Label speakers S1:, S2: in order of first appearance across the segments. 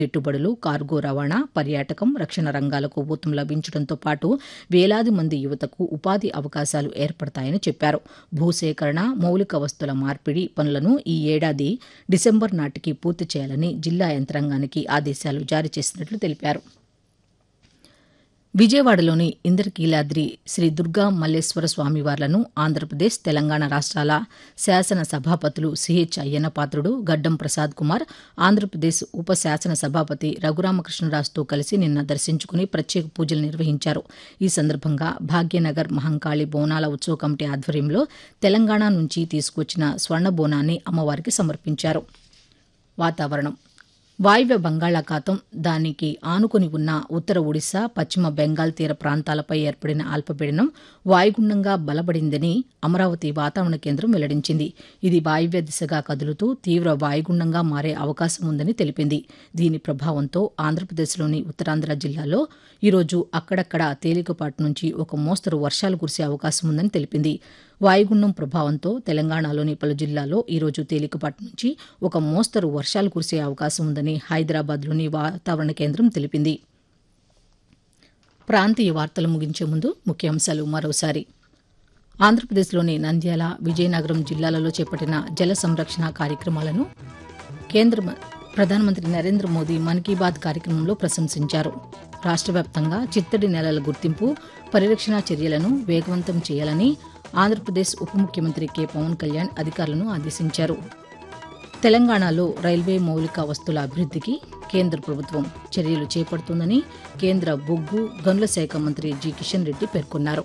S1: పెట్టుబడులు కార్గో రవాణా పర్యాటకం రక్షణ రంగాలకు ఊతం లభించడంతో పాటు వేలాది మంది యువతకు ఉపాధి అవకాశాలు ఏర్పడతాయని చెప్పారు భూసేకరణ మౌలిక వస్తుల మార్పిడి పనులను ఈ ఏడాది డిసెంబర్ నాటికి పూర్తి చేయాలని జిల్లా యంత్రాంగానికి ఆదేశాలు జారీ చేసినట్లు తెలిపారు విజయవాడలోని ఇంద్రకీలాద్రి శ్రీ దుర్గా మల్లేశ్వర స్వామివార్లను ఆంధ్రప్రదేశ్ తెలంగాణ రాష్ట్రాల శాసన సభాపతులు సిహెచ్ అయ్యన్నపాత్రుడు గడ్డం ప్రసాద్ కుమార్ ఆంధ్రప్రదేశ్ ఉప శాసన సభాపతి రఘురామకృష్ణరాజుతో కలిసి నిన్న దర్శించుకుని ప్రత్యేక పూజలు నిర్వహించారు ఈ సందర్భంగా భాగ్యనగర్ మహంకాళి బోనాల ఉత్సవ కమిటీ ఆధ్వర్యంలో తెలంగాణ నుంచి తీసుకొచ్చిన స్వర్ణ బోనాన్ని అమ్మవారికి సమర్పించారు వాతావరణం వాయువ్య బంగాళాఖాతం దానికి ఆనుకుని ఉన్న ఉత్తర ఒడిశా పశ్చిమ బెంగాల్ తీర ప్రాంతాలపై ఏర్పడిన అల్పపీడనం వాయుగుండంగా బలపడిందని అమరావతి వాతావరణ కేంద్రం వెల్లడించింది ఇది వాయువ్య దిశగా కదులుతూ తీవ్ర వాయుగుండంగా మారే అవకాశం ఉందని తెలిపింది దీని ప్రభావంతో ఆంధ్రప్రదేశ్లోని ఉత్తరాంధ్ర జిల్లాలో ఈరోజు అక్కడక్కడ తేలికపాటి నుంచి ఒక మోస్తరు వర్షాలు కురిసే అవకాశం ఉందని తెలిపింది వాయుగుండం ప్రభావంతో తెలంగాణలోని పలు జిల్లాల్లో ఈరోజు తేలికపాటి నుంచి ఒక మోస్తరు వర్షాలు కురిసే అవకాశం ఉందని హైదరాబాద్లోని వాతావరణ కేంద్రం తెలిపింది ప్రాంతీయ వార్తలు ముగించే ముందు ముఖ్యాంశాలు మరోసారి ఆంధ్రప్రదేశ్లోని నంద్యాల విజయనగరం జిల్లాలలో చేపట్టిన జల సంరక్షణ కార్యక్రమాలను కేంద్ర మ- ప్రధానమంత్రి నరేంద్ర మోదీ మన్ కీ బాత్ కార్యక్రమంలో ప్రశంసించారు రాష్ట్ర వ్యాప్తంగా చిత్తడి నేలల గుర్తింపు పరిరక్షణ చర్యలను వేగవంతం చేయాలని ఆంధ్రప్రదేశ్ ఉప ముఖ్యమంత్రి కె పవన్ కళ్యాణ్ అధికారులను ఆదేశించారు తెలంగాణలో రైల్వే మౌలిక వస్తుల అభివృద్ధికి కేంద్ర ప్రభుత్వం చర్యలు చేపడుతుందని కేంద్ర బొగ్గు గనుల శాఖ మంత్రి జి కిషన్ రెడ్డి పేర్కొన్నారు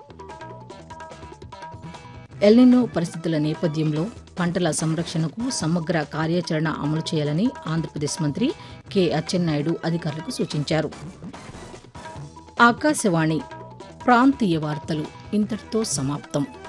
S1: ఎల్నినో పరిస్థితుల నేపథ్యంలో పంటల సంరక్షణకు సమగ్ర కార్యాచరణ అమలు చేయాలని ఆంధ్రప్రదేశ్ మంత్రి కె అచ్చెన్నాయుడు అధికారులకు సూచించారు ఆకాశవాణి ప్రాంతీయ వార్తలు ఇంతటితో సమాప్తం